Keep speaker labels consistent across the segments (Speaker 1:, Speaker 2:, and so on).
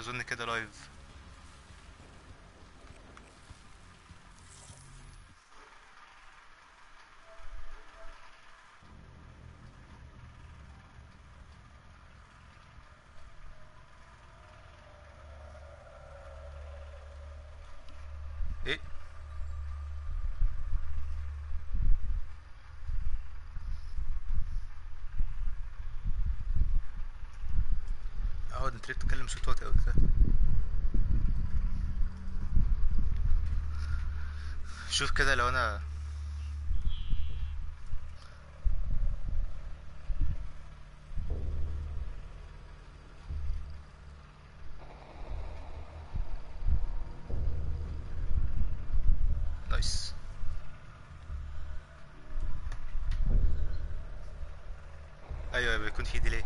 Speaker 1: اظن كده لايف ايه اهو انت ليه بتتكلم صوت واطي اوي كده شوف كده لو انا نايس ايوه بيكون في ديلي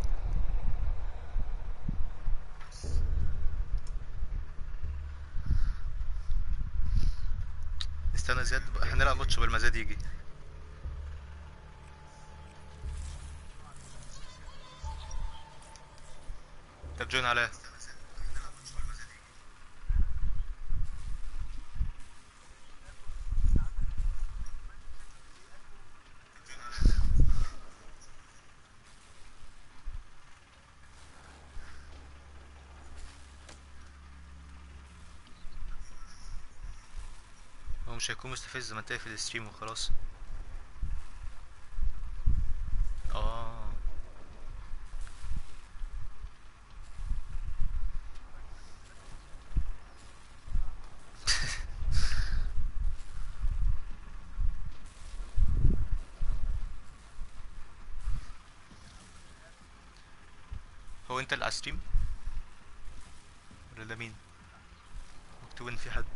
Speaker 1: نستنى زياد بقى هنلعب ماتش قبل ما زياد يجي طب جون عليا هو مش هيكون مستفز ما تقفل الستريم وخلاص اه هو انت اللي على الستريم ولا ده مين مكتوب ان في حد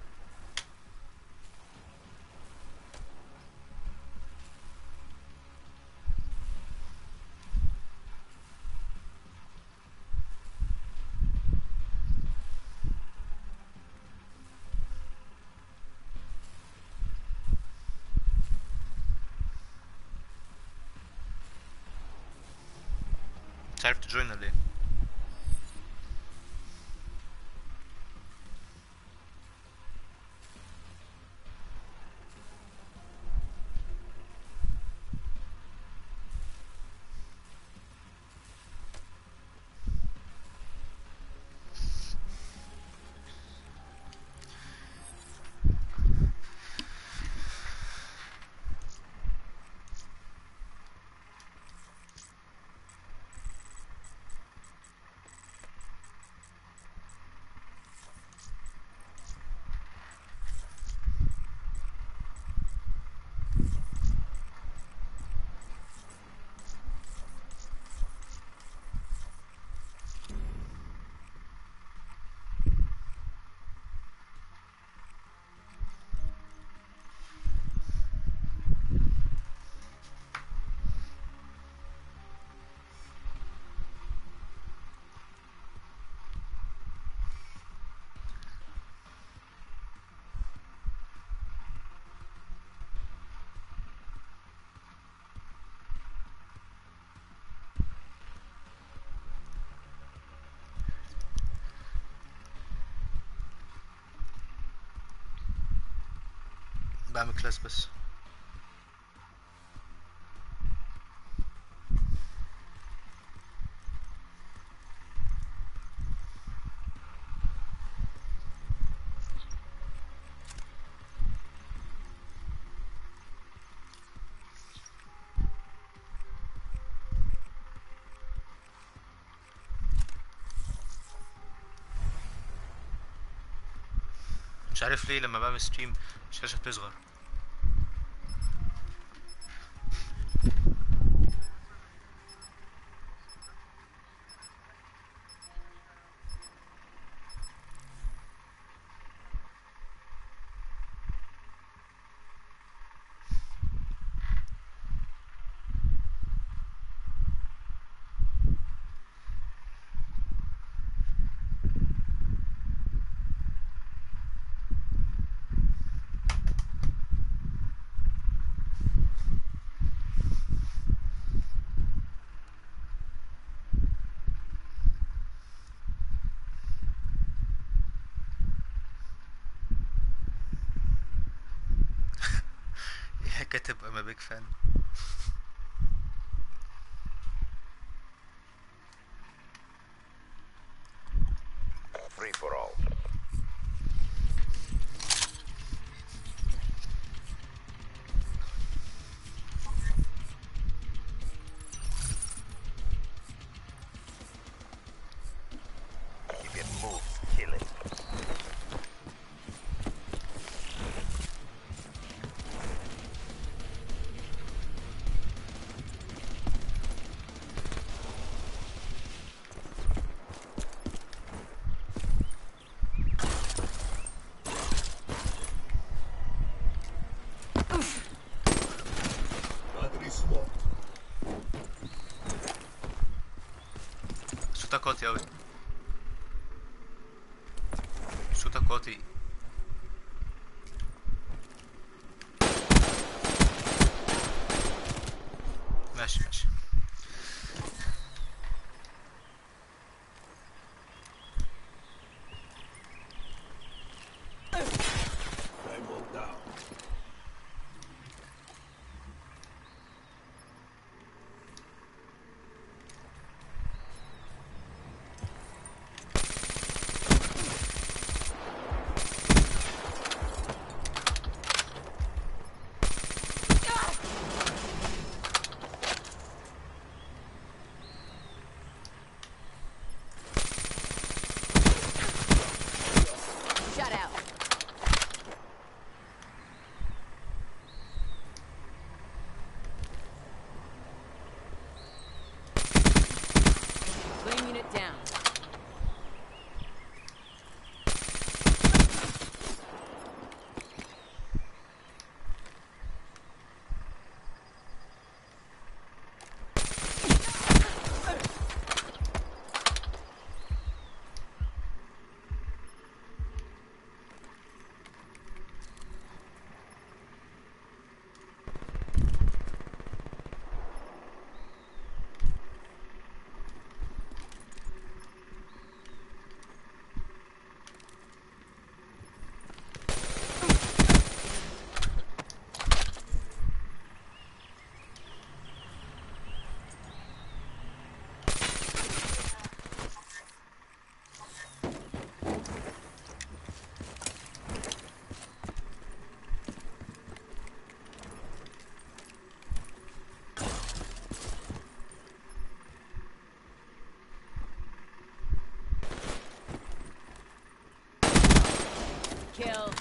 Speaker 1: مش عارف تجوين ولا ايه بعمل كلاس بس مش عارف ليه لما بعمل ستريم الشاشة بتصغر كاتب I'm a big fan
Speaker 2: Free for all. If it moves, kill it.
Speaker 3: Battery smoked.
Speaker 1: صوتك واطي اوي صوتك واطي ماشي ماشي
Speaker 3: Tango down.
Speaker 4: Shut out. Bringing it down. Kill.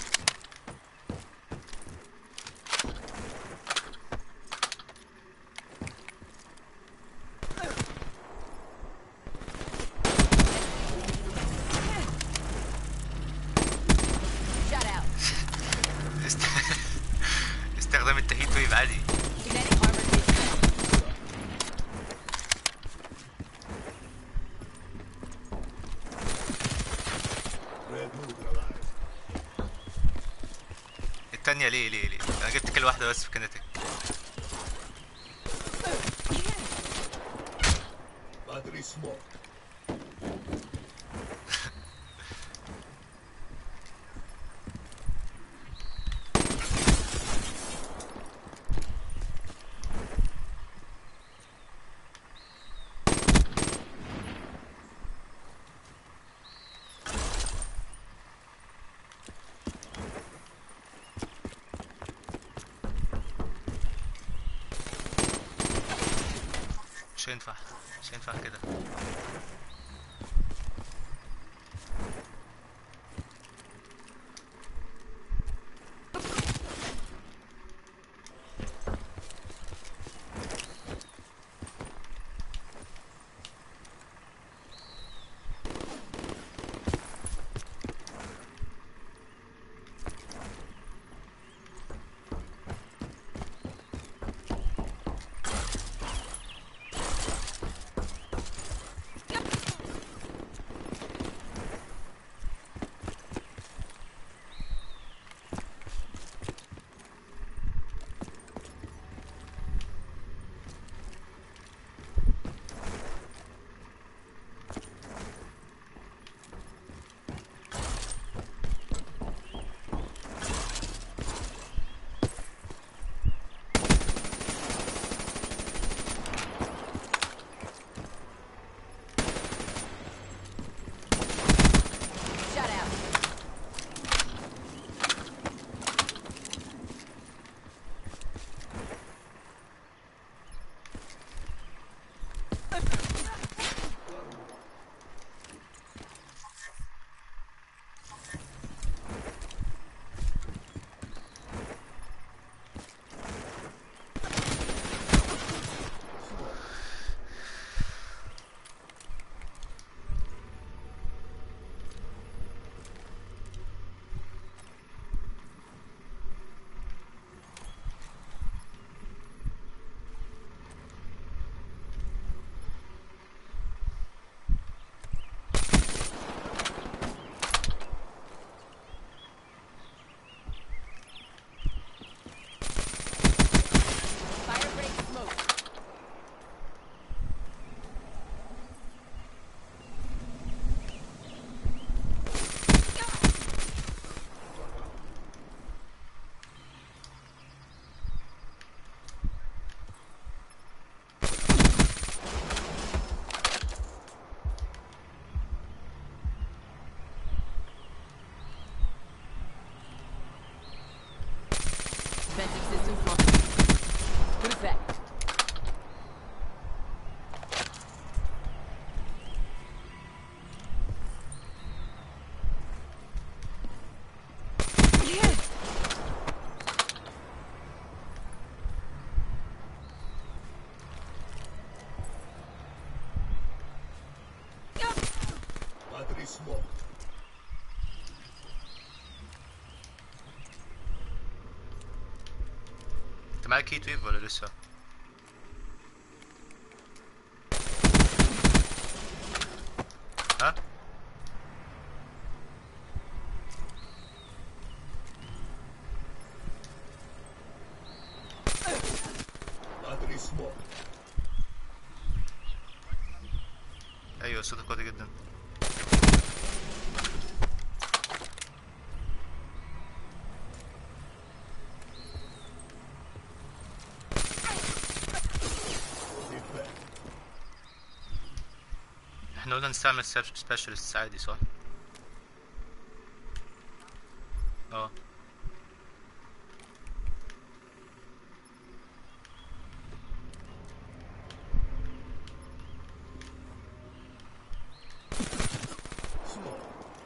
Speaker 4: Shut out.
Speaker 1: است... استخدام التهيت ويف عادي
Speaker 4: Kinetic armor discharged.
Speaker 3: Red neutralized.
Speaker 1: التانية ليه ليه ليه انا جبت كل واحدة بس في كينيتك
Speaker 3: Battery smoked.
Speaker 1: مش هينفع مش هينفع كده
Speaker 3: Battery smoked.
Speaker 1: انت معاك هيت ويف ولا لسه؟ ها؟
Speaker 3: Battery smoked.
Speaker 1: ايوه صوتك واطي جدا
Speaker 3: Defend.
Speaker 1: احنا قلنا نستعمل سبيشالست عادي صح؟ اه
Speaker 3: Smoke.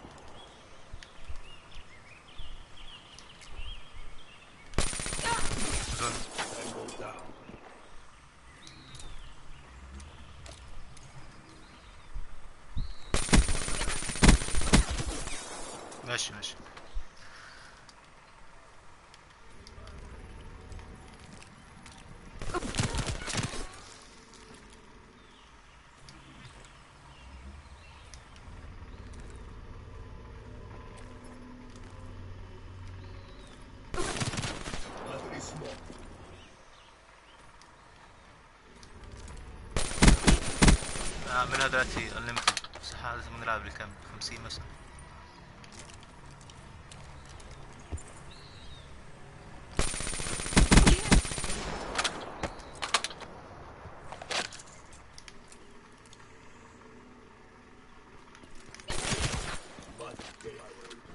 Speaker 1: اظن
Speaker 3: Tango down.
Speaker 1: ماشي ماشي
Speaker 3: Battery smoked.
Speaker 1: اعملها دلوقتي unlimited بس احنا لازم نلعب بالكام 50 مثلا
Speaker 3: But KIA.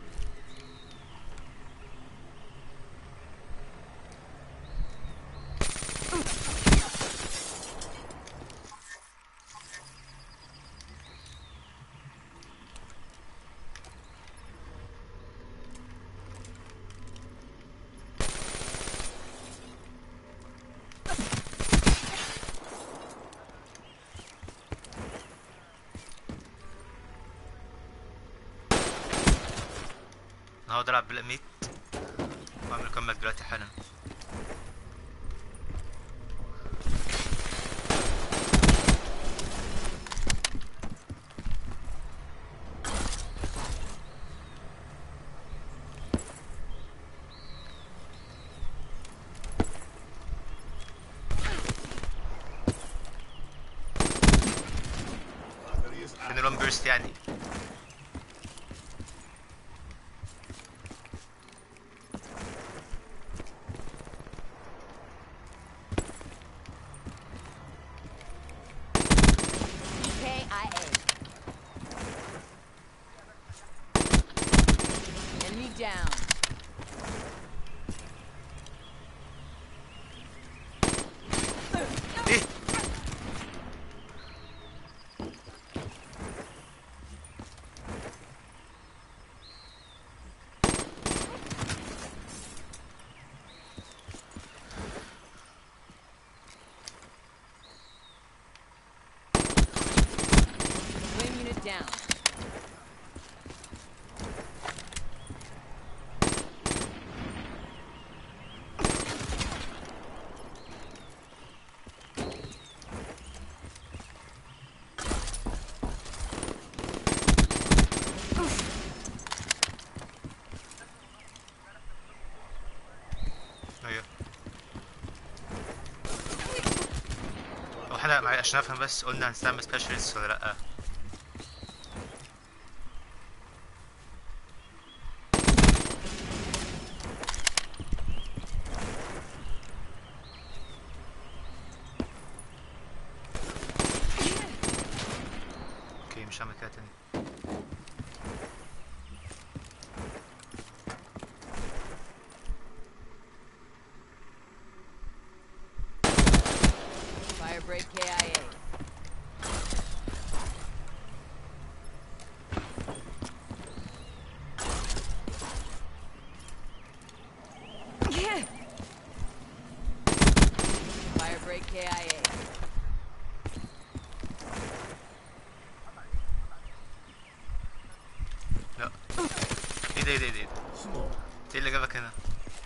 Speaker 1: انا هقعد العب بالاميت واعمل كمك دلوقتي حالا
Speaker 3: Battery is
Speaker 1: فين الون بيرست يعني
Speaker 4: KIA. Enemy down.
Speaker 1: ايه
Speaker 4: Wing unit down.
Speaker 1: ايوه هو احنا معي- عشان افهم بس قلنا هنستعمل سبيشالست ولا لا اوكي مش هعمل كده تاني
Speaker 4: Fire break KIA. Fire break KIA.
Speaker 1: ده ايه ده ايه ده
Speaker 3: Smoke.
Speaker 1: ايه اللي جابك هنا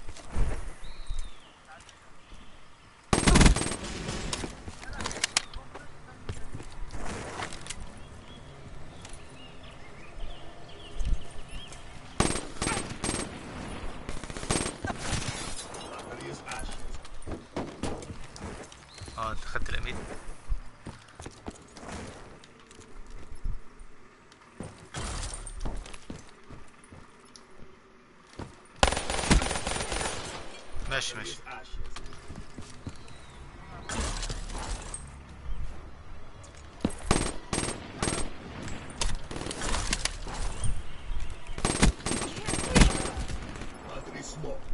Speaker 3: Battery is ashes.
Speaker 1: اه انت خدت الامين ماشي ماشي
Speaker 3: Is ashes. Battery smoked.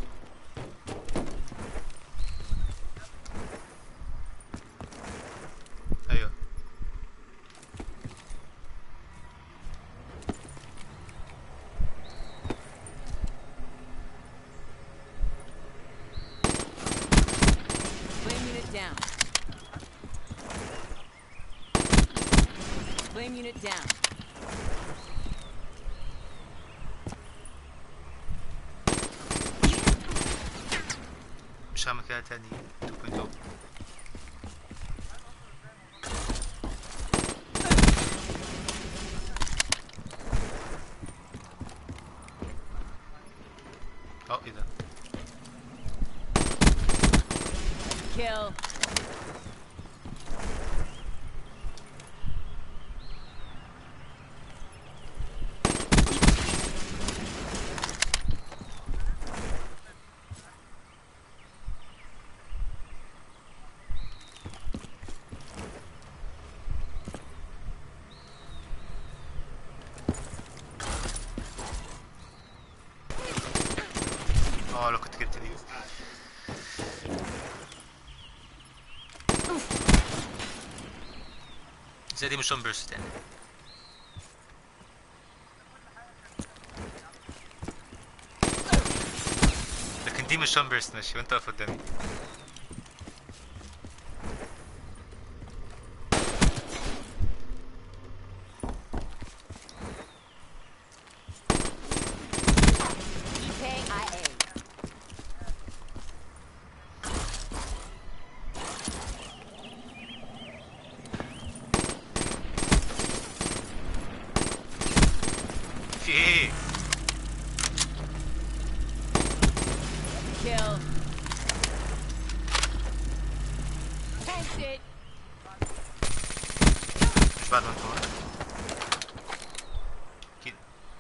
Speaker 1: ايوه
Speaker 4: Flame unit down. Flame unit down.
Speaker 1: مش هعمل كده تاني 2.0 اه ايه ده
Speaker 4: Kill.
Speaker 1: اه لو كنت جبت دي زي دي مش بيرست يعني لكن دي مش بيرست ماشي وانت واقف قدامي
Speaker 4: EKIA.
Speaker 1: في ايه
Speaker 4: Kill. Tanked it.
Speaker 1: مش بعد ما انت واقف اكيد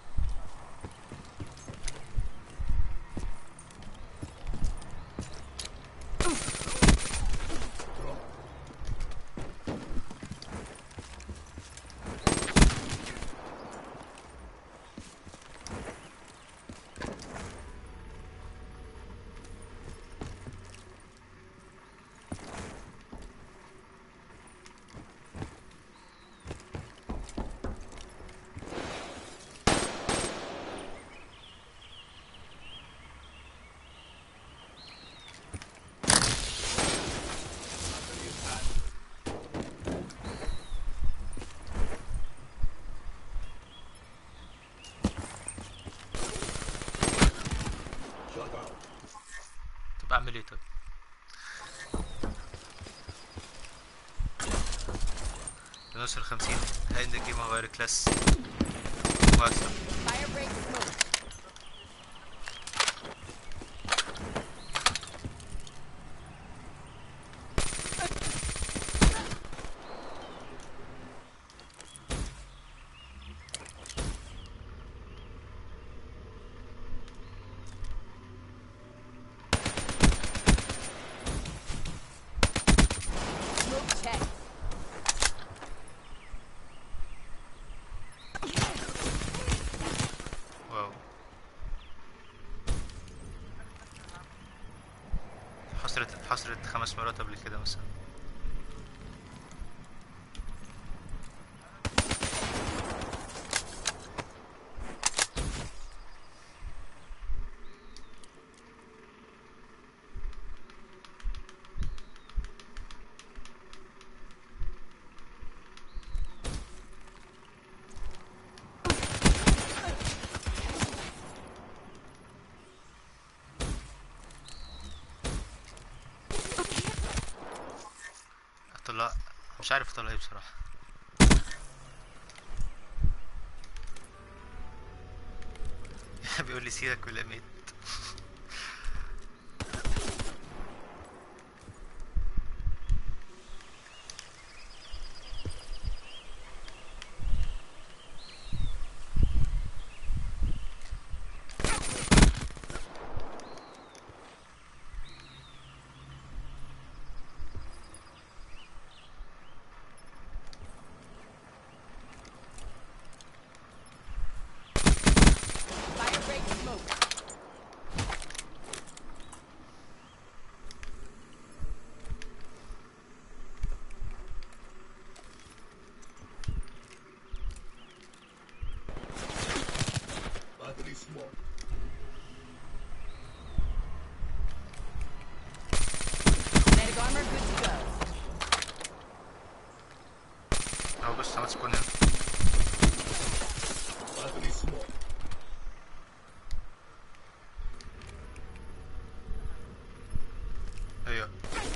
Speaker 3: Shut down.
Speaker 1: طب اعمل ايه طيب نوصل خمسين هاند الجيم هغير كلاس واكسب
Speaker 4: Fire break smoke. Smoke check.
Speaker 1: واو حصلت حصلت خمس مرات قبل كده مثلا مش عارف اطلع ايه بصراحة بيقول لي سيرك ولا ميت
Speaker 4: Fire break smoke.
Speaker 3: Battery smoke.
Speaker 4: Kinetic armor good to go.
Speaker 1: اهو بص عملت سبون هنا
Speaker 3: Battery smoke.
Speaker 1: ايوه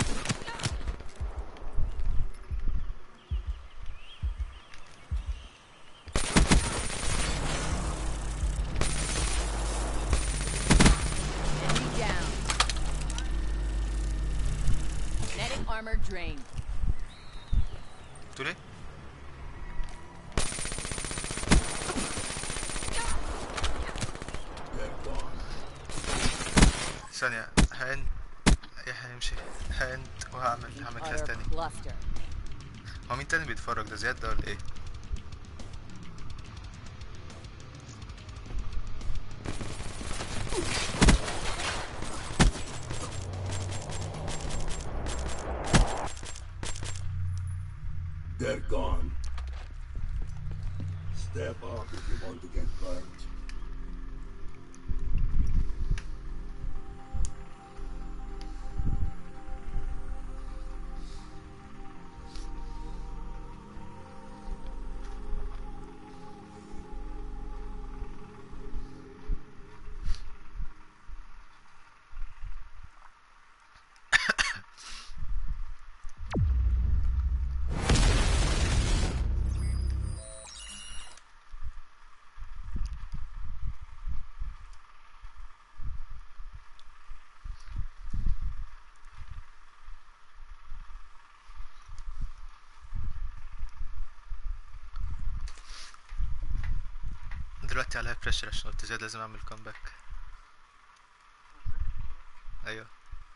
Speaker 4: Enemy down. Kinetic armor drained.
Speaker 1: تقول ايه؟
Speaker 3: They're gone.
Speaker 1: ثانية هند ايه هيمشي هند وهعمل هعمل كلاس
Speaker 4: Utter
Speaker 1: تاني
Speaker 4: cluster.
Speaker 1: هو مين تاني بيتفرج ده زياد ده ولا ايه؟
Speaker 3: They're gone. Step up if you want to get burned.
Speaker 1: دلوقتي عليها بريشر عشان قلت زياد لازم اعمل كومباك ايوه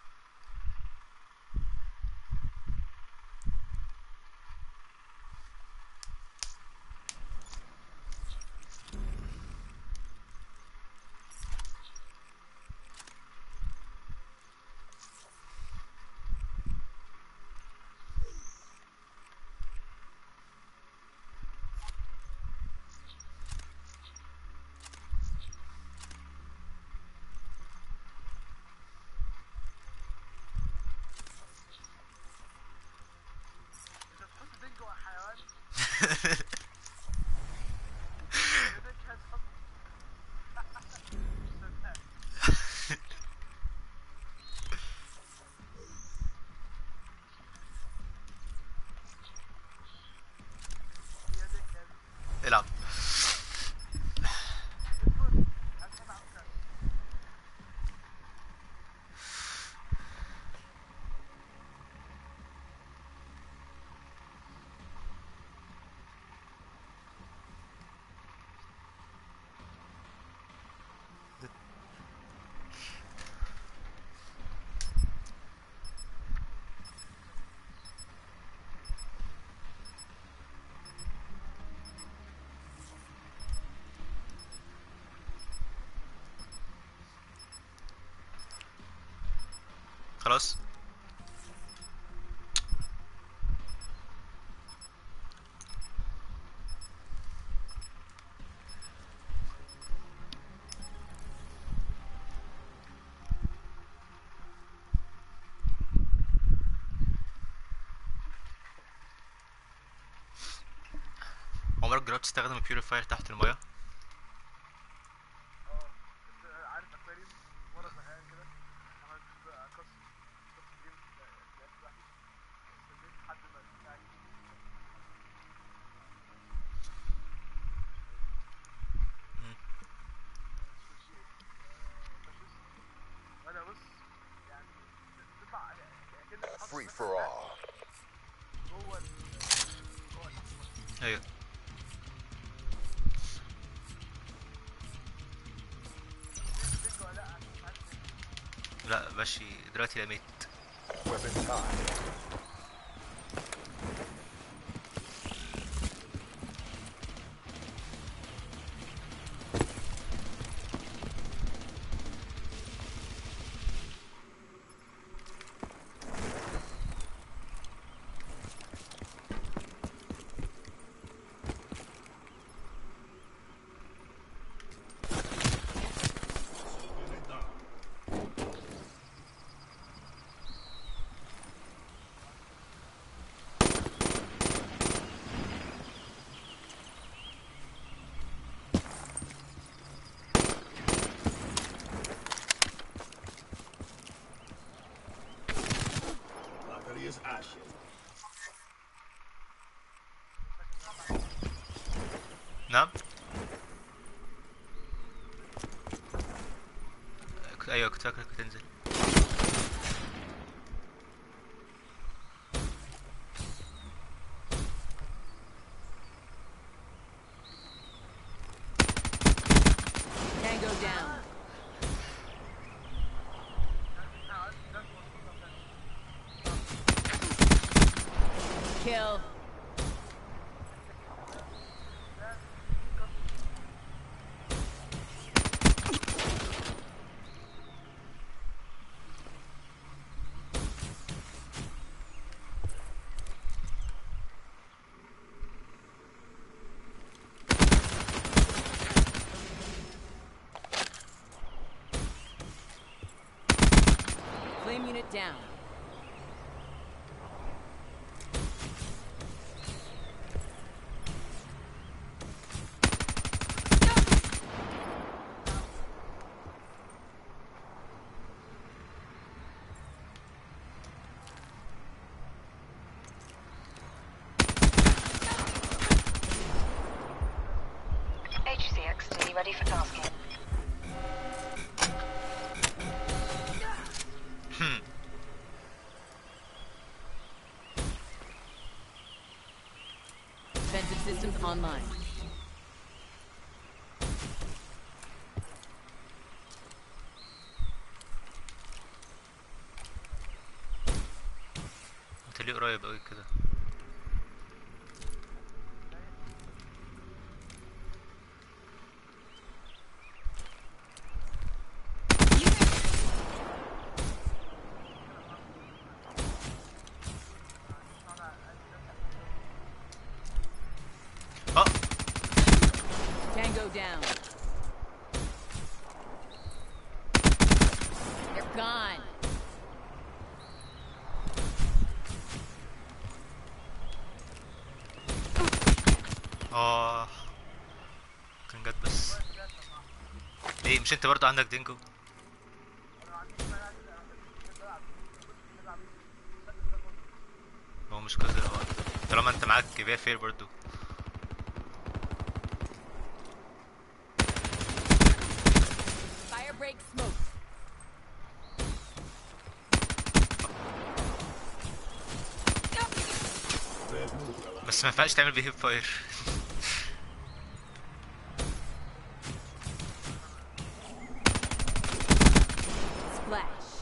Speaker 1: العب خلاص عمرك جربت تستخدم البيوريفاير تحت المية؟
Speaker 5: اه كنت عارف اكواريوم مره زهقان كده عملت قص قص جيم لعبت لوحدي استنيت لحد ما بتاعي
Speaker 1: لا ماشي دلوقتي لميت
Speaker 2: Weapon time.
Speaker 3: Battery is ashes.
Speaker 1: نعم ك- ايوه كنت فاكرك بتنزل
Speaker 4: Tango down. Kill. Flame unit down.
Speaker 6: HCX, ready for tasking.
Speaker 4: Defensive systems online.
Speaker 1: انت ليه قريب اوي كده اه
Speaker 4: Tango down. They're gone.
Speaker 1: اه كان جت بس ليه مش انت برضه عندك دينجو هو مش كده هو طالما انت معاك كبير فير برضه
Speaker 4: Fire break smoke.
Speaker 3: Red neutralized.
Speaker 1: بس ما ينفعش تعمل بيه هيب فاير
Speaker 4: Splash.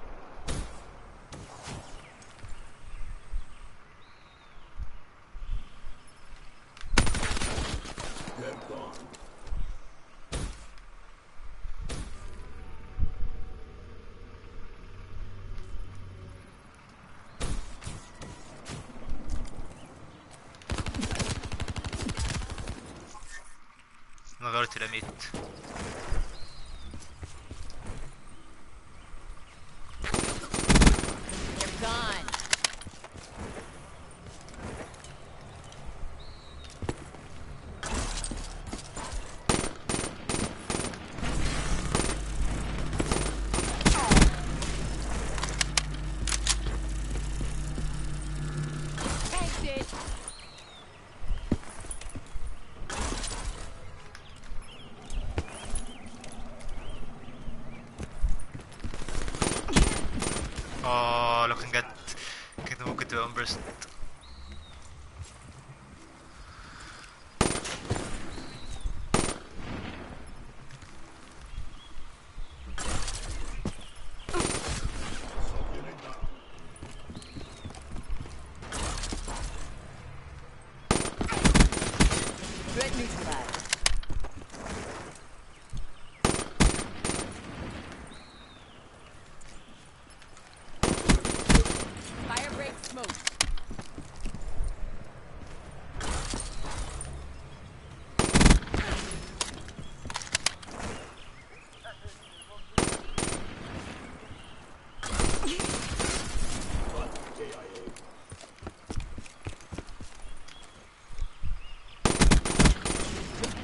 Speaker 3: They're gone.
Speaker 1: انا غيرت رميت
Speaker 4: They're gone. Exit.
Speaker 1: اه لو كان جت كده ممكن تبقى امبرست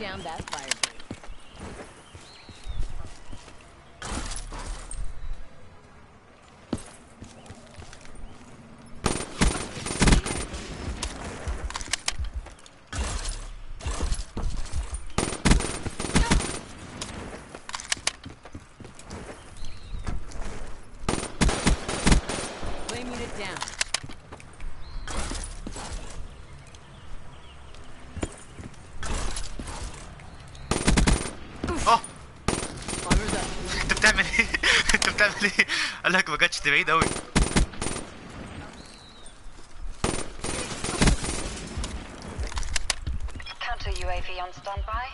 Speaker 4: down that fire break. Flame unit down.
Speaker 1: اه
Speaker 4: Armor's up.
Speaker 1: انت بتعمل ايه انت بتعمل ايه قال لك ما جاتش دي بعيد قوي
Speaker 6: Counter UAV on standby.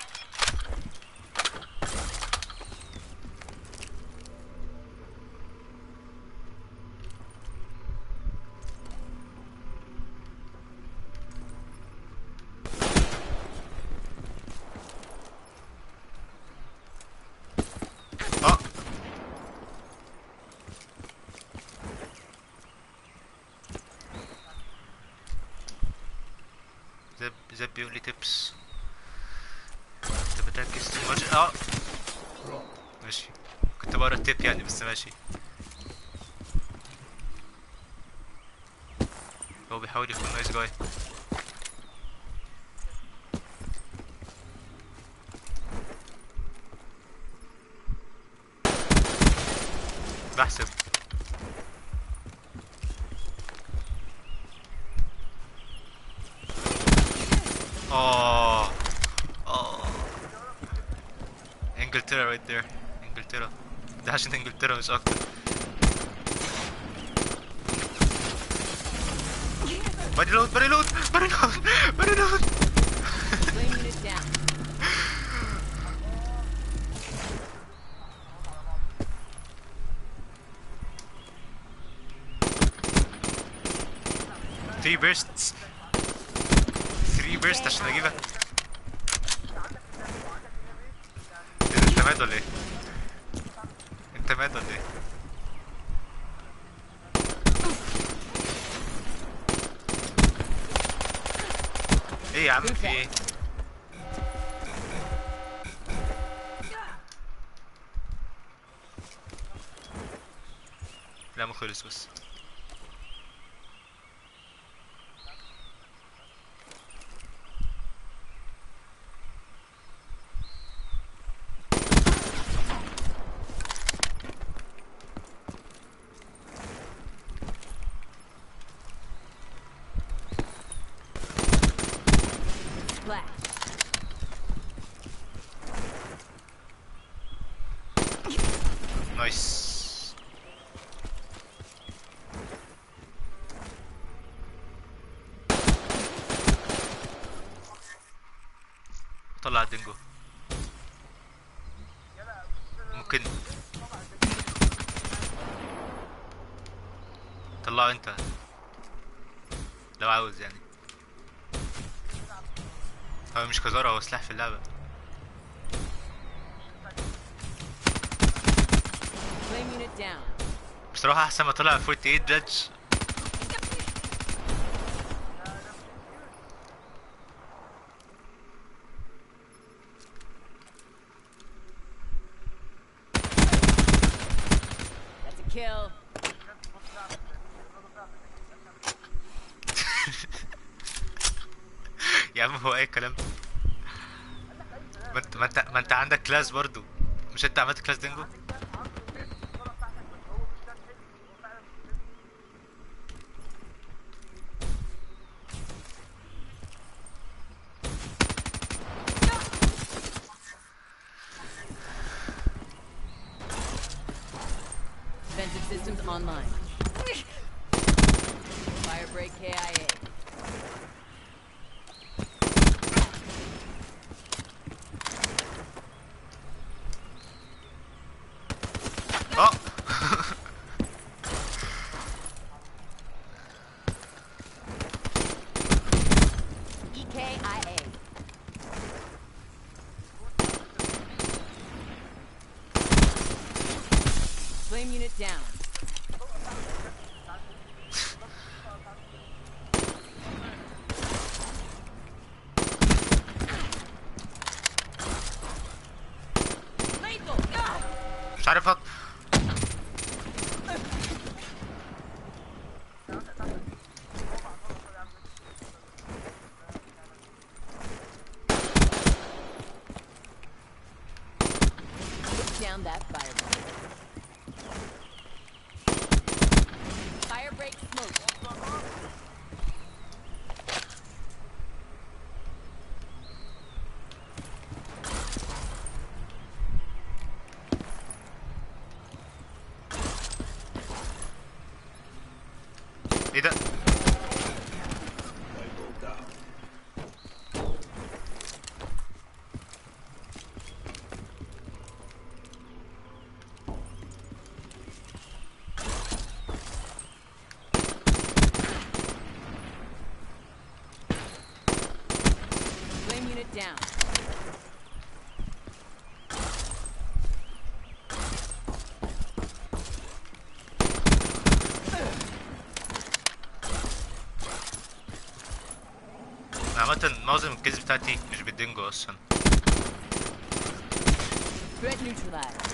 Speaker 1: اه زب زب بيقول لي تبس انت بتركز too much اه ماشي كنت بقرا التيب يعني بس ماشي هو بيحاول يكون نايس جاي بحسب اه اه انجلترا right there انجلترا ده عشان انجلترا مش اكتر باري لود باري لود باري لود باري لود
Speaker 4: Flame unit down.
Speaker 1: three bursts three bursts عشان اجيبها إيه ده، انت ماد ولا ايه؟ انت ماد ولا ايه؟ ايه يا عم في ايه؟ لا ما خلص بس
Speaker 4: Splash.
Speaker 1: نايس طلع الدينجو ممكن طلعه انت لو عاوز يعني هو مش كزارة هو سلاح في اللعبة
Speaker 4: Flame unit down.
Speaker 1: بصراحة أحسن ما طلع 48 جادج
Speaker 4: That's a kill.
Speaker 1: يا عم هو اي كلام ما انت ما انت ما انت عندك كلاس برضو مش انت عملت كلاس دينجو
Speaker 4: Defensive systems online. Firebreak KIA.
Speaker 1: اه
Speaker 4: EKIA. Flame unit down.
Speaker 1: مش عارف أط...
Speaker 4: Put down that fire break. Fire break smoke.
Speaker 1: ايه ده؟
Speaker 3: They go down.
Speaker 4: Flame unit down.
Speaker 1: أنا عامة معظم الكيز بتاعتي مش بالدينجو اصلا
Speaker 4: Threat neutralized.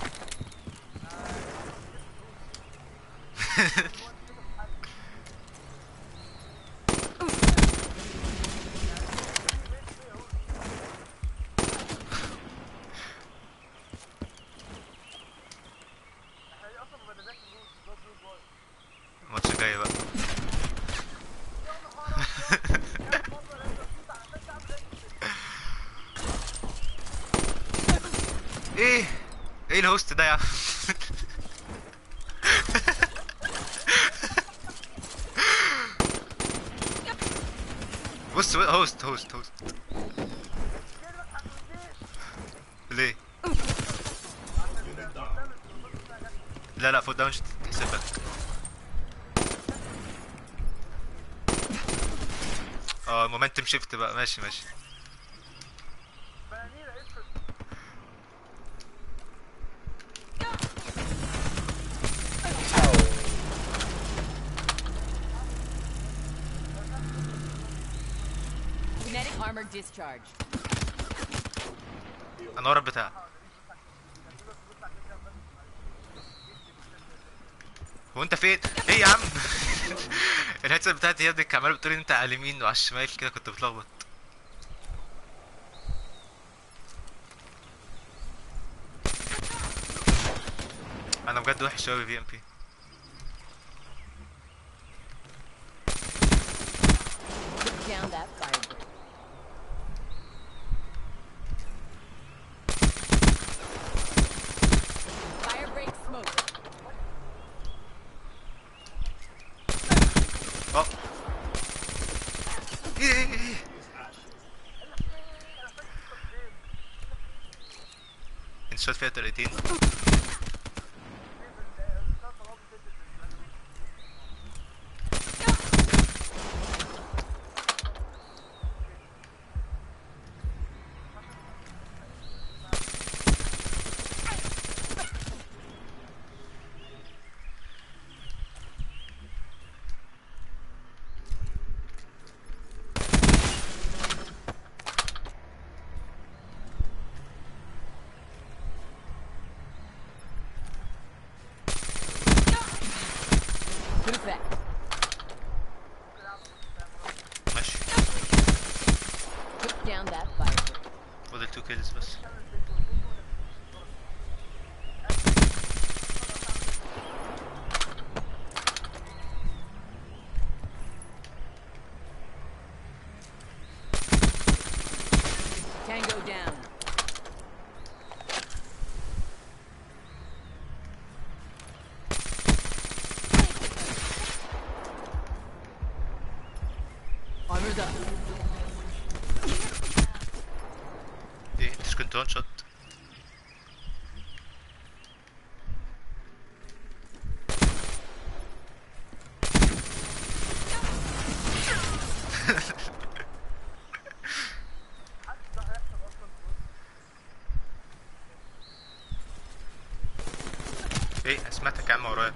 Speaker 5: هي اصلا مبادلات الروس دوت روس باي
Speaker 1: الماتش الجاي بقى ايه ايه الهوست ده يا عم بص بقى هوست هوست هوست ليه
Speaker 3: Unit down.
Speaker 1: لا لا فوت داون مش تحسب لك اه مومنتم شيفت بقى ماشي ماشي
Speaker 5: بنانير افرض
Speaker 4: Kinetic armor discharged.
Speaker 1: انا ورا البتاع هو انت فين؟ ايه يا عم؟ الهيدسет بتاعتي يا ابني كان عمال بتقول انت على اليمين وعلى الشمال كده كنت بتلخبط انا بجد وحش اوي في ام بي
Speaker 4: Put down that fire break. Fire break smoke.
Speaker 1: اه ايه ايه ايه انت شايف فيها طريقتين
Speaker 4: Good effect.
Speaker 1: ماشي
Speaker 4: Put down that fire break.
Speaker 1: فاضل تو كيلز بس
Speaker 4: Tango down. Armor's up.
Speaker 1: ايه انت مش كنت وان شوت ايه أنا سمعتك يا عم ورايا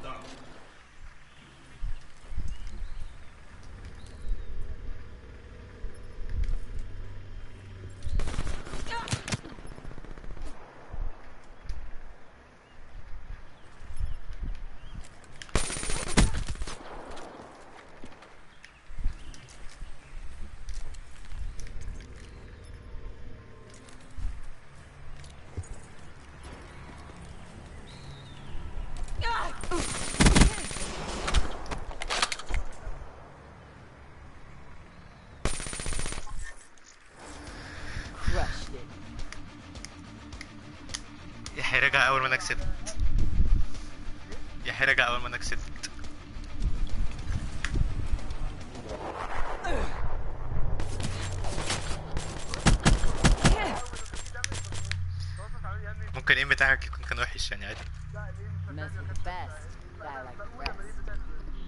Speaker 1: يحيى رجع اول ما انا كسبت يحيى رجع اول ما انا كسبت
Speaker 5: خلاص تعالوا يا ابني
Speaker 1: ممكن الايم بتاعك يكون كان وحش يعني عادي
Speaker 5: لا ليه مش
Speaker 4: Mess
Speaker 5: فاكر
Speaker 4: with the best. Die like the rest.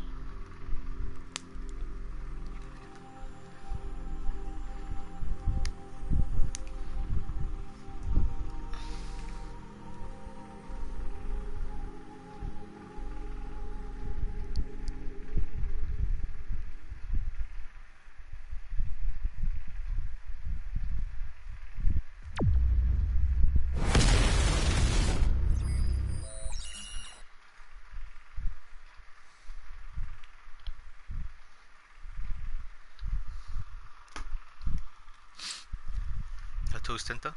Speaker 1: هتوست انت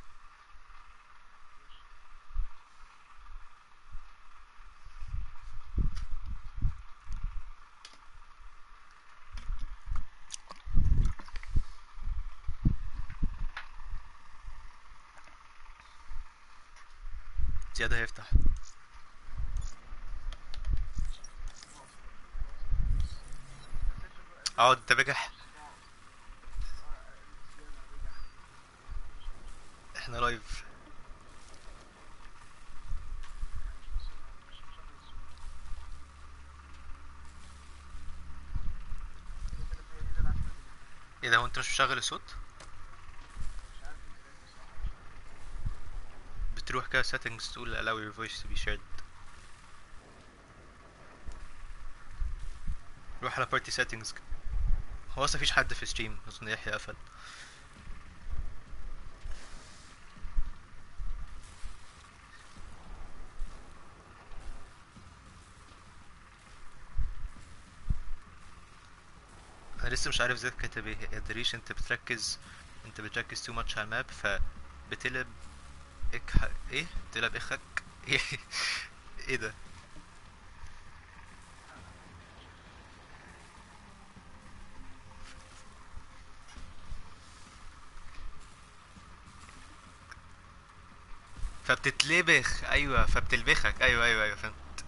Speaker 1: زيادة هيفتح اقعد انت بجح احنا لايف ايه ده هو انت مش مشغل الصوت بتروح كده settings تقول allow your voice to be shared روح على party settings هو اصلا مفيش حد في ستريم اظن يحيى قفل انا لسه مش عارف زياد كاتب ايه يا دريش انت بتركز انت بتركز too much على الماب فبتقلب اك ايه بتقلب اخك ايه ايه ده فبتتلبخ ايوه فبتلبخك ايوه ايوه ايوه فهمت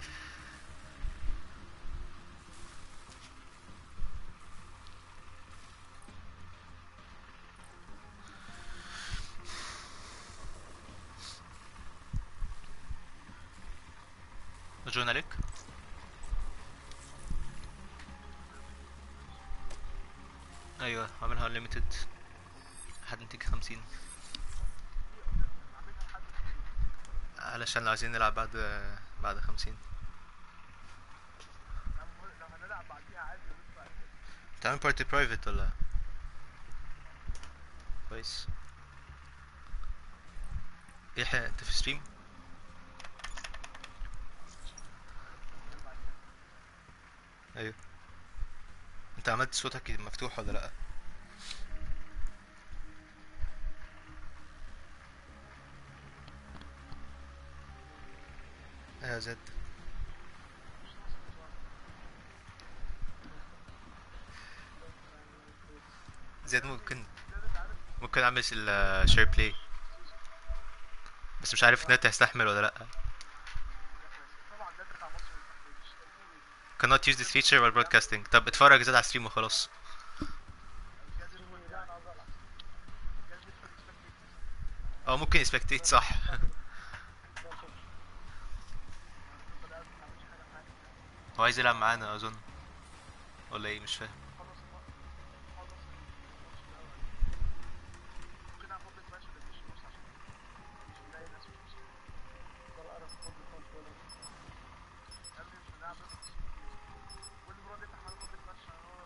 Speaker 1: جون عليك ايوه عاملها unlimited لحد ما تيجي خمسين علشان لو عايزين نلعب بعد بعد خمسين
Speaker 5: لو هنلعب بعديها عادي ونطلع
Speaker 1: تعمل بارتي برايفت ولا كويس يحيى انت في ستريم ايوه انت عملت صوتك مفتوح ولا لا يا زد زياد ممكن ممكن اعمل الشير بلاي بس مش عارف النت هيستحمل ولا لا
Speaker 5: طبعا ده بتاع مصر ما يستحملش.
Speaker 1: cannot use this feature while broadcasting طب اتفرج زياد على الستريم وخلاص
Speaker 5: جهاز اسمه ايه ده انا عاوز العب جهاز اسمه expectate.
Speaker 1: او ممكن يسبكتيت صح هو عايز يلعب معانا اظن ولا ايه مش فاهم
Speaker 5: خلص الوقت. خلص الماتش الأول. ممكن نلعب public match ولا مش نص عشان مش نلاقي ناس في النص. يا ابني مش بنلعب بس. كل مرة بيفتح معانا public match عشان هو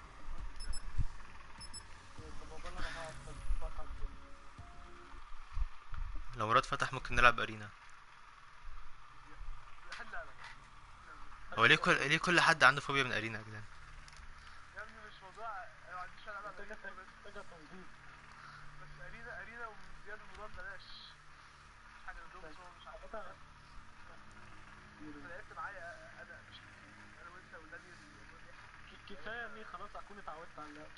Speaker 1: لو مراد فتح ممكن نلعب ارينا
Speaker 5: بيحل لعبة.
Speaker 1: هو ليه كل ليه كل حد عنده فوبيا من ارينا يا جدعان
Speaker 5: يا ابني مش موضوع انا ما عنديش لعبة على أرينا بس بس ارينا ارينا وزياد المراد بلاش مش حاجة دوم صور مش عارف انت لعبت معايا انا مش كتير انا وانت ودانيال
Speaker 3: كفايه اني خلاص اكون اتعودت على اللعب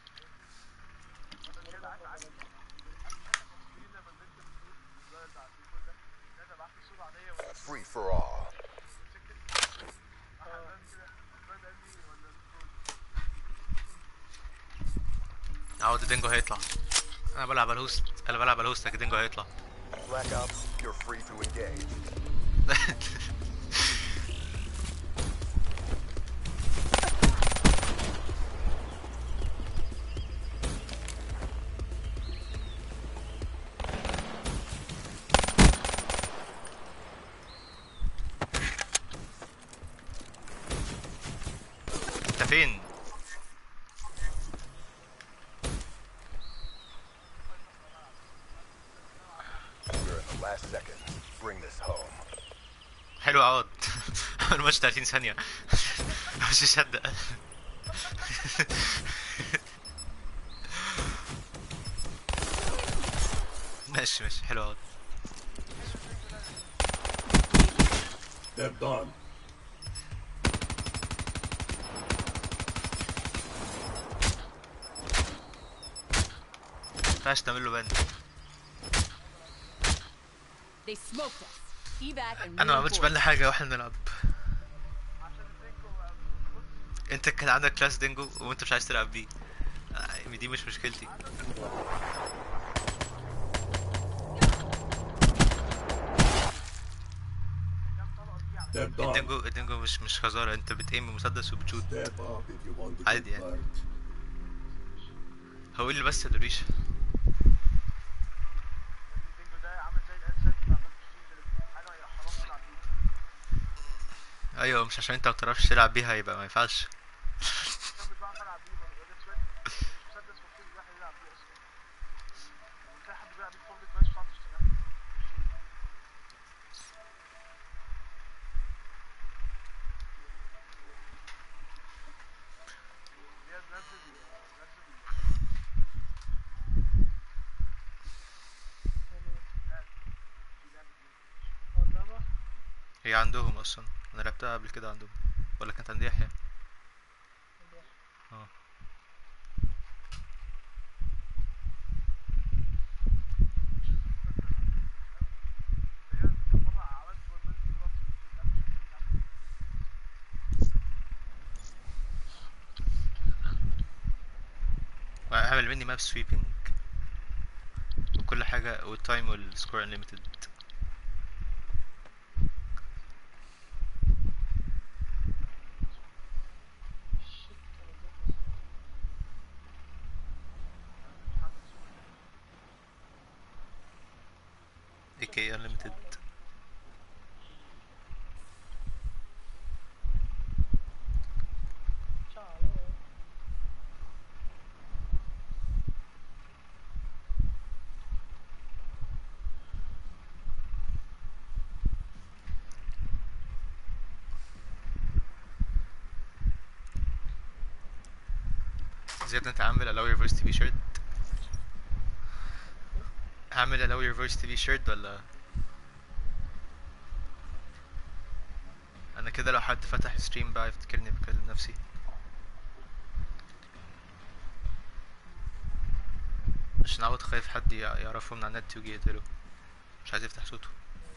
Speaker 5: انا كده عارف عارف عارف حاجة تصوير لما نزلت من الجروب ده بتاع
Speaker 1: عود دينجو هيطلع انا بلعب على الهوست انا بلعب على الهوست لكن دينجو هيطلع
Speaker 2: Black Ops, you're free to engage.
Speaker 1: انت فين
Speaker 2: You're in the last second. Bring this home.
Speaker 1: حلو عوض اول ماتش 30 ثانية مش مصدق ماشي ماشي حلو عوض
Speaker 7: They're done.
Speaker 1: مينفعش تعمل له بند
Speaker 4: They smoked us. Evac and
Speaker 1: انا ما عملتش
Speaker 4: reinforce.
Speaker 1: بالنا حاجة واحنا بنلعب
Speaker 5: عشان الدينجو بص
Speaker 1: انت كان عندك كلاس دينجو وانت مش عايز تلعب بيه آه، دي مش مشكلتي
Speaker 7: They're done.
Speaker 1: الدينجو الدينجو مش مش خزارة انت بتقيم بمسدس وبتشوت
Speaker 7: Step up if you want to
Speaker 1: عادي
Speaker 7: get
Speaker 1: يعني.
Speaker 7: hurt.
Speaker 1: هو اللي بس يا دريش
Speaker 5: الدينجو ده عامل زي الانسان ما عملتش فيه غير حاجه يا حرام تلعب بيه
Speaker 1: ايوه مش عشان انت ما بتعرفش تلعب بيها يبقى ما ينفعش
Speaker 5: عشان مش بعرف العب بيه ما بقدرش مسدس المفروض الواحد يلعب بيه اصلا لما تلاقي حد بيلعب بيه فوق ماتش ما تعرفش تلعب زياد نزل نزل
Speaker 1: هي عندهم اصلا انا لعبتها قبل كده عندهم ولا كانت عند يحيى اه
Speaker 5: زياد مرة عملت جول من دلوقتي
Speaker 1: واعمل مني ماب سويبنج وكل حاجة والتايم والسكور انليمتد AK unlimited زياد انت عامل allow your voice to be shared عامل allow your voice to be shared ولا انا كده لو حد فتح ستريم بقى يفتكرني بكلم نفسي عشان عاوز خايف حد يع- يعرفه من على النت ويجي يقتله مش عايز يفتح صوته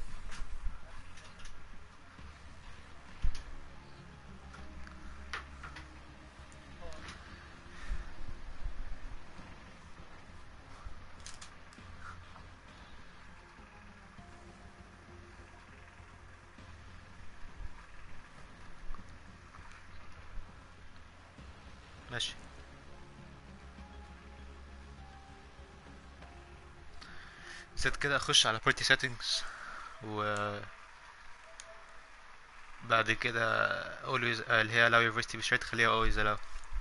Speaker 1: ماشي زيت كده اخش على party settings و بعد كده always آه، اللي هي allow your voice to be shared خليها always allow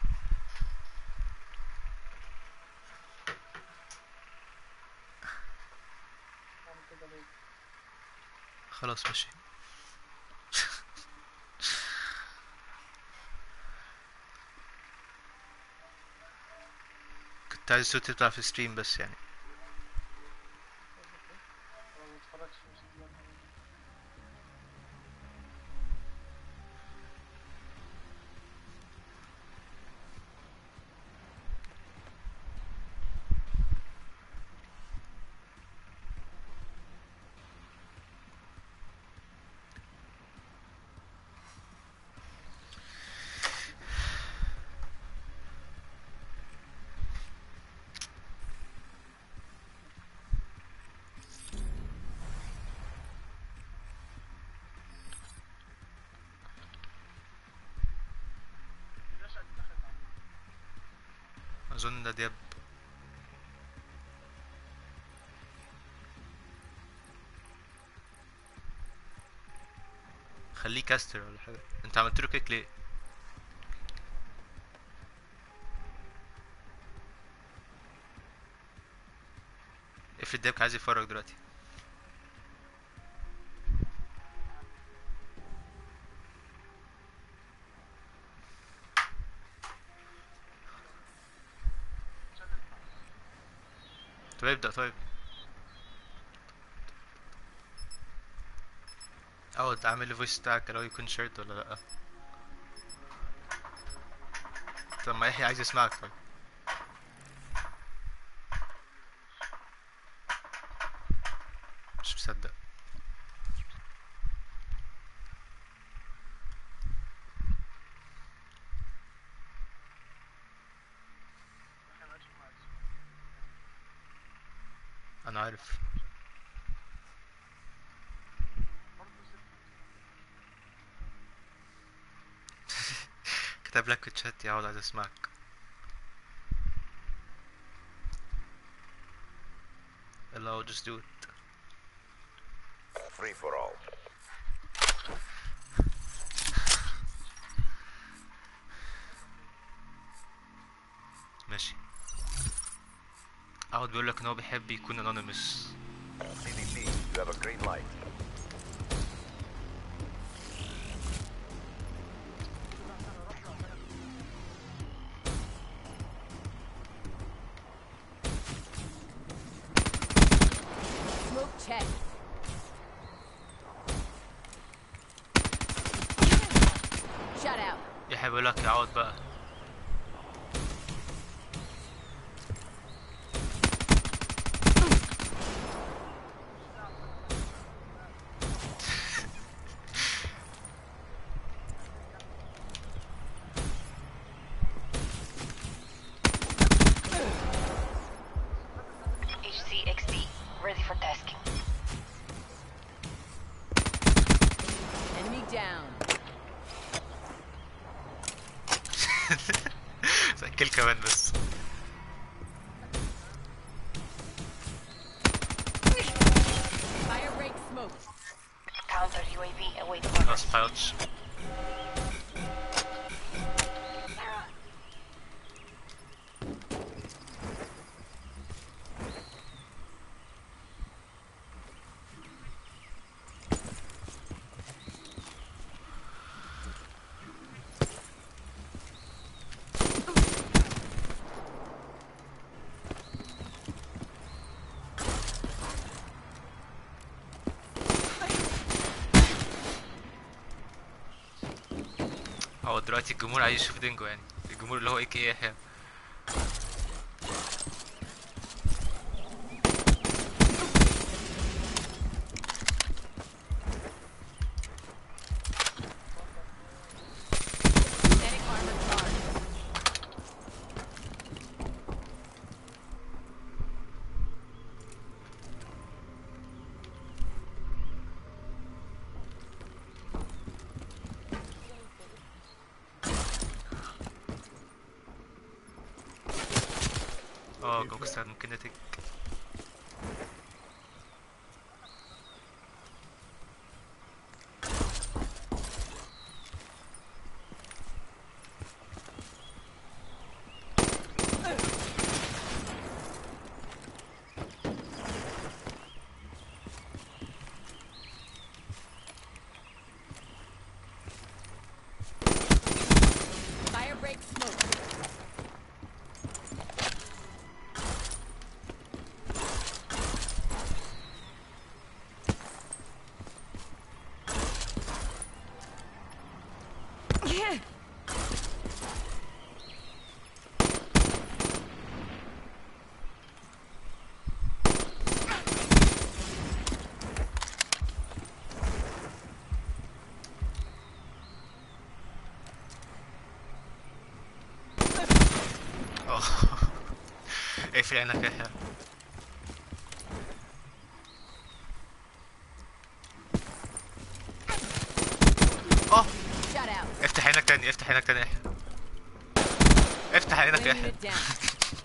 Speaker 1: خلاص ماشي كنت عايز صوتي يطلع في ستريم بس يعني اظن ده دياب خليه كاستر ولا حاجه انت عملت له كيك ليه افرض دياب عايز يتفرج دلوقتي طب ابدأ طيب اقعد اعمل الفويس بتاعك لو يكون شيرت ولا لا طب ما يحيى عايز يسمعك طيب مش مصدق انا عارف كتب لك في الشات يقعد عايز اسمعك يلا هو just do it
Speaker 2: Free for all.
Speaker 1: ماشي اقعد بيقول لك ان هو بيحب يكون anonymous
Speaker 2: CDP, you have a green light.
Speaker 4: Smoke check. Shut out.
Speaker 1: يحيى بيقول لك اقعد بقى
Speaker 6: HCXD, ready for tasking.
Speaker 4: Enemy down.
Speaker 1: سجل كمان بس
Speaker 4: Fire break smoke.
Speaker 6: Counter UAV await
Speaker 1: خلاص
Speaker 6: orders.
Speaker 1: بايوتش هو دلوقتي الجمهور عايز يشوف دينجو يعني الجمهور اللي هو ايه كي يحيى
Speaker 4: Static armor charge.
Speaker 1: اه جوكستار ممكن نتك
Speaker 4: Fire break smoke.
Speaker 1: اه اقفل عينك يا يحيى اه
Speaker 4: Shut out.
Speaker 1: افتح عينك تاني افتح عينك تاني يا يحيى افتح عينك يا
Speaker 4: Bring
Speaker 1: يحيى
Speaker 4: it down.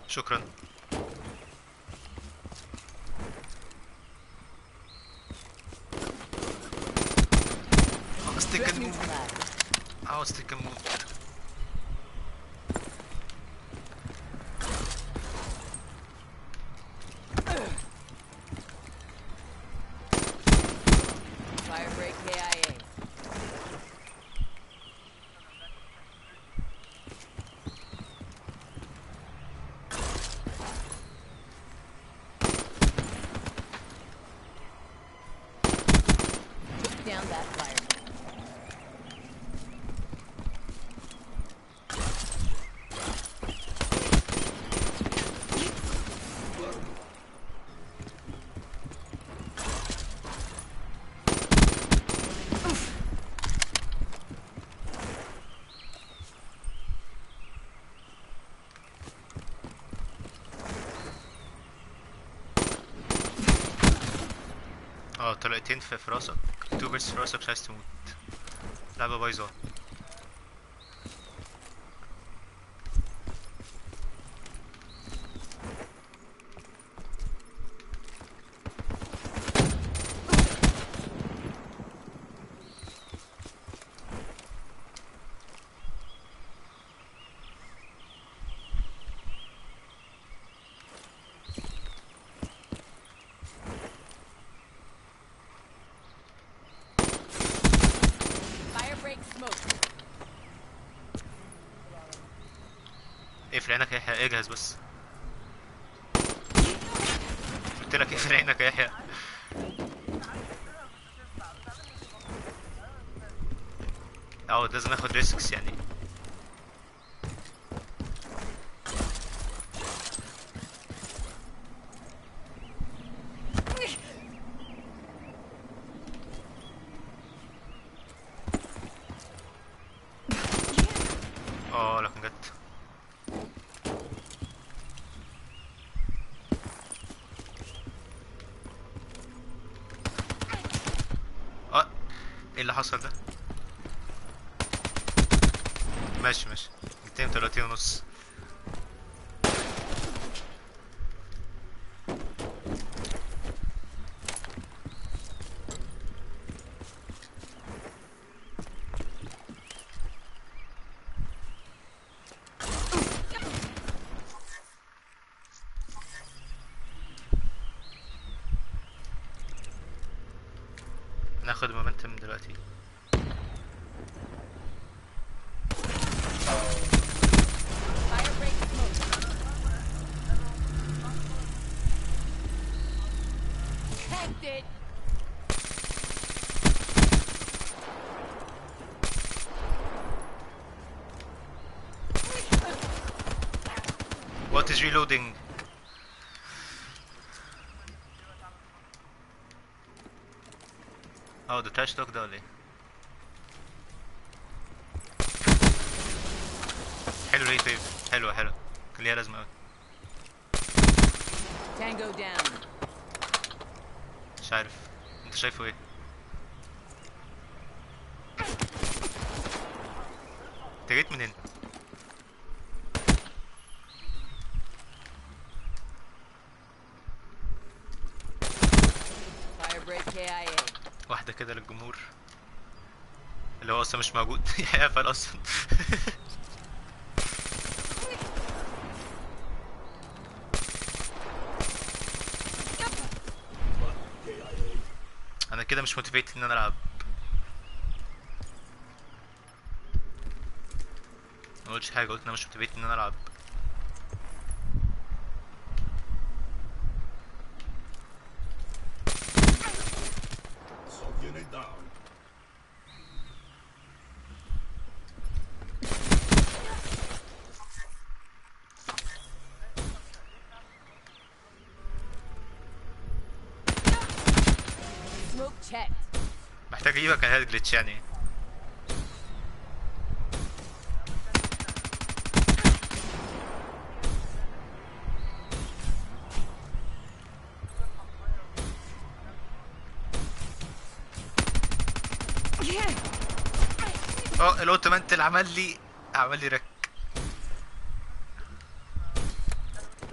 Speaker 1: شكرا عاوز
Speaker 4: Threat
Speaker 1: تكن موت
Speaker 4: neutralized.
Speaker 1: عاوز تكن موت
Speaker 4: Firebreak KIA. Took down that firebreak.
Speaker 1: اه طلقتين في في راسك تو بيرس في راسك مش عايز تموت لعبة بايظة
Speaker 4: Firebreak smoke.
Speaker 1: اقفل عينك يا يحيى اجهز بس قلت لك اقفل عينك يا يحيى اه لازم اخد ريسكس يعني اه لكن جت اه ايه اللي حصل ده ماشي ماشي 230 ونص ناخد مومنتم دلوقتي
Speaker 4: Firebreak smoke. Tanked it.
Speaker 1: What is reloading? اه ده تراش توك ده ولا ايه؟ حلو ليه طيب؟ حلوة حلوة كان ليها لازمة اوي
Speaker 4: Tango down.
Speaker 1: مش عارف انت شايفه ايه؟ انت جيت منين؟
Speaker 4: Firebreak KIA.
Speaker 1: واحدة كده للجمهور اللي هو اصلا مش موجود يقفل اصلا انا كده مش موتيفيت ان انا العب ما قلتش حاجه قلت انا مش موتيفيت ان انا العب
Speaker 7: Assault unit down.
Speaker 4: Smoke checked.
Speaker 1: محتاج اجيبك على هاد جلitch يعني اه الاوتومانت اللي عمل لي عمل لي رك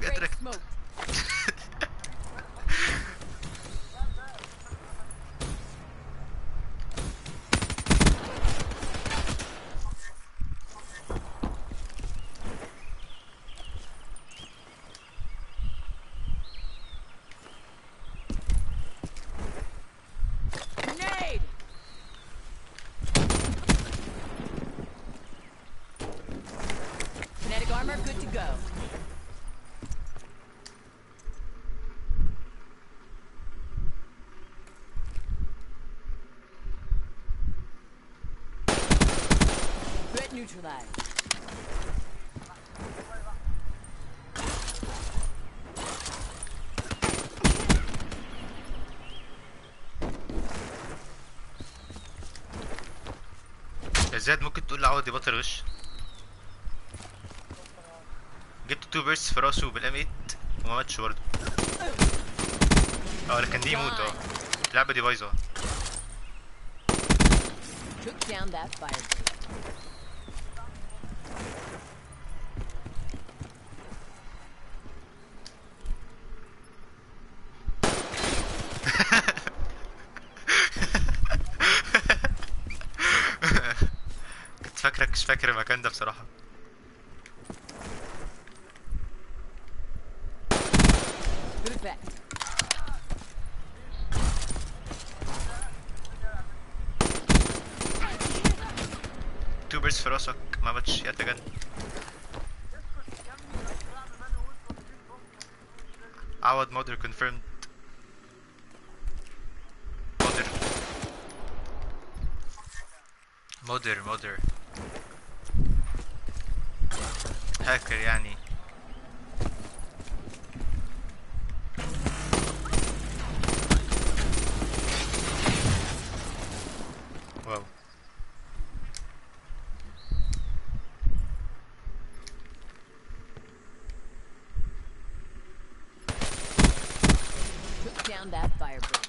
Speaker 4: Great
Speaker 1: ادرك
Speaker 4: smoke. Grenade! Kinetic armor, good to go. Threat neutralized.
Speaker 1: يا زياد ممكن تقول لعوض يبطل غش جبت تو بيرس في راسه بالام 8 وما ماتش برضه اه لكن دي يموت اه اللعبة دي بايظة
Speaker 4: Took down that fire.
Speaker 1: كنت فاكرك مش فاكر المكان ده بصراحة
Speaker 4: Good effect.
Speaker 1: تو بيرس في راسك ما ماتش يا تجن عوض مودر confirmed مودر مودر مودر هاكر يعني واو
Speaker 4: Took down that fire break.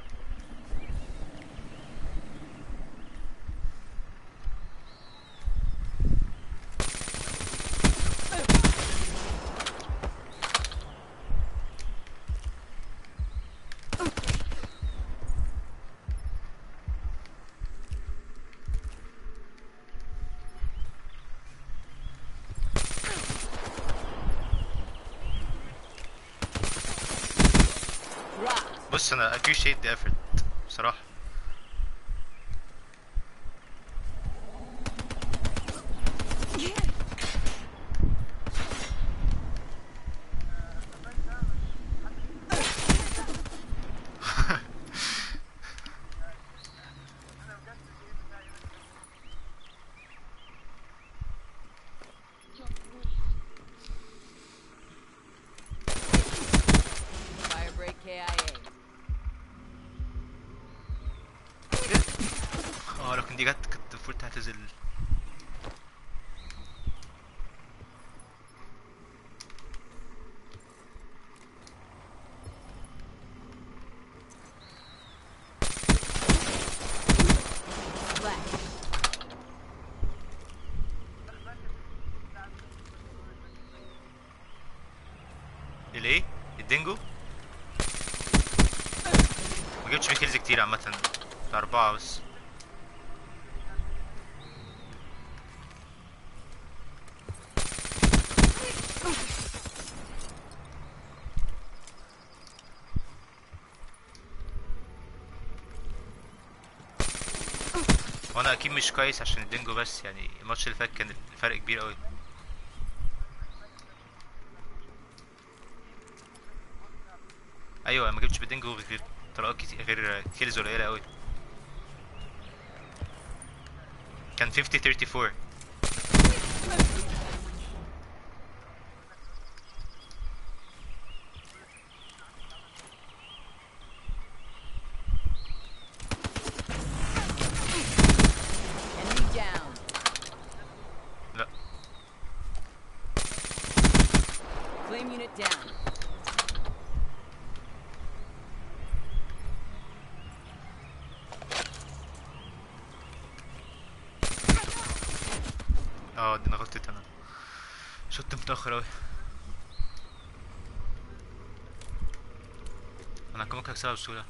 Speaker 4: Dropped.
Speaker 1: بص انا appreciate the effort بصراحة
Speaker 4: Fire break KIA.
Speaker 1: اه لو كان دي جت كنت المفروض تعتزل
Speaker 4: Black.
Speaker 1: الايه الدينجو ما جبتش فيه كيلز كتير عامة بتاع أربعة بس وانا اكيد مش كويس عشان الدينجو بس يعني الماتش اللي فات كان الفرق كبير قوي ايوه ما جبتش بالدينجو غير طلقات كتير غير كيلز قليله قوي كان 50 34
Speaker 4: Enemy down.
Speaker 1: لا
Speaker 4: Flame unit down.
Speaker 1: اه دي انا غلطت انا شوت متاخر اوي انا كان ممكن اكسبها بسهوله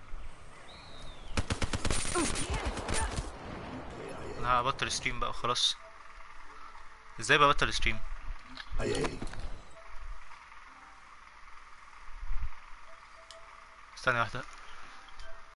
Speaker 1: انا هبطل ستريم بقى خلاص ازاي ببطل ستريم
Speaker 7: Aye, aye.
Speaker 1: استنى واحده